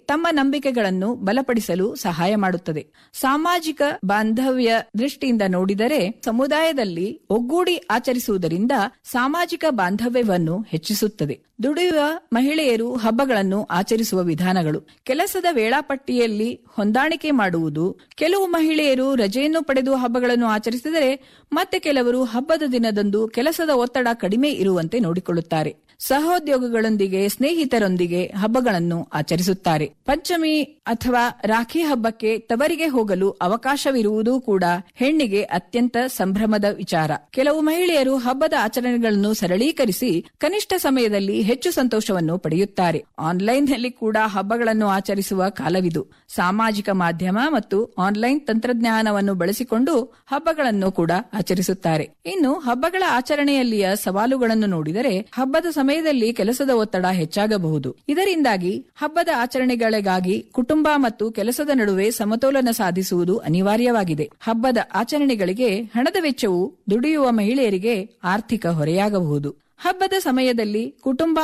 ತಮ್ಮ ನಂಬಿಕೆಗಳನ್ನು ಬಲಪಡಿಸಲು ಸಹಾಯ ಮಾಡುತ್ತದೆ ಸಾಮಾಜಿಕ ಬಾಂಧವ್ಯ ದೃಷ್ಟಿಯಿಂದ ನೋಡಿದರೆ ಸಮುದಾಯದಲ್ಲಿ ಒಗ್ಗೂಡಿ ಆಚರಿಸುವುದರಿಂದ ಸಾಮಾಜಿಕ ಬಾಂಧವ್ಯವನ್ನು ಹೆಚ್ಚಿಸುತ್ತದೆ ದುಡಿಯುವ ಮಹಿಳೆಯರು ಹಬ್ಬಗಳನ್ನು ಆಚರಿಸುವ ವಿಧಾನಗಳು ಕೆಲಸದ ವೇಳಾಪಟ್ಟಿಯಲ್ಲಿ ಹೊಂದಾಣಿಕೆ ಮಾಡುವುದು ಕೆಲವು ಮಹಿಳೆಯರು ರಜೆಯನ್ನು ಪಡೆದು ಹಬ್ಬಗಳನ್ನು ಆಚರಿಸಿದರೆ ಮತ್ತೆ ಕೆಲವರು ಹಬ್ಬದ ದಿನದಂದು ಕೆಲಸದ ಒತ್ತಡ ಕಡಿಮೆ ಇರುವಂತೆ ನೋಡಿಕೊಳ್ಳುತ್ತಾರೆ ಸಹೋದ್ಯೋಗಿಗಳೊಂದಿಗೆ ಸ್ನೇಹಿತರೊಂದಿಗೆ ಹಬ್ಬಗಳನ್ನು ಆಚರಿಸುತ್ತಾರೆ ಪಂಚಮಿ ಅಥವಾ ರಾಖಿ ಹಬ್ಬಕ್ಕೆ ತವರಿಗೆ ಹೋಗಲು ಅವಕಾಶವಿರುವುದೂ ಕೂಡ ಹೆಣ್ಣಿಗೆ ಅತ್ಯಂತ ಸಂಭ್ರಮದ ವಿಚಾರ ಕೆಲವು ಮಹಿಳೆಯರು ಹಬ್ಬದ ಆಚರಣೆಗಳನ್ನು ಸರಳೀಕರಿಸಿ ಕನಿಷ್ಠ ಸಮಯದಲ್ಲಿ ಹೆಚ್ಚು ಸಂತೋಷವನ್ನು ಪಡೆಯುತ್ತಾರೆ ಆನ್ಲೈನ್ನಲ್ಲಿ ಕೂಡ ಹಬ್ಬಗಳನ್ನು ಆಚರಿಸುವ ಕಾಲವಿದು ಸಾಮಾಜಿಕ ಮಾಧ್ಯಮ ಮತ್ತು ಆನ್ಲೈನ್ ತಂತ್ರಜ್ಞಾನವನ್ನು ಬಳಸಿಕೊಂಡು ಹಬ್ಬಗಳನ್ನು ಕೂಡ ಆಚರಿಸುತ್ತಾರೆ ಇನ್ನು ಹಬ್ಬಗಳ ಆಚರಣೆಯಲ್ಲಿಯ ಸವಾಲುಗಳನ್ನು ನೋಡಿದರೆ ಹಬ್ಬದ ಸಮಯದಲ್ಲಿ ಕೆಲಸದ ಒತ್ತಡ ಹೆಚ್ಚಾಗಬಹುದು ಇದರಿಂದಾಗಿ ಹಬ್ಬದ ಆಚರಣೆಗಳಿಗಾಗಿ ಕುಟುಂಬ ಮತ್ತು ಕೆಲಸದ ನಡುವೆ ಸಮತೋಲನ ಸಾಧಿಸುವುದು ಅನಿವಾರ್ಯವಾಗಿದೆ ಹಬ್ಬದ ಆಚರಣೆಗಳಿಗೆ ಹಣದ ವೆಚ್ಚವು ದುಡಿಯುವ ಮಹಿಳೆಯರಿಗೆ ಆರ್ಥಿಕ ಹೊರೆಯಾಗಬಹುದು ಹಬ್ಬದ ಸಮಯದಲ್ಲಿ ಕುಟುಂಬ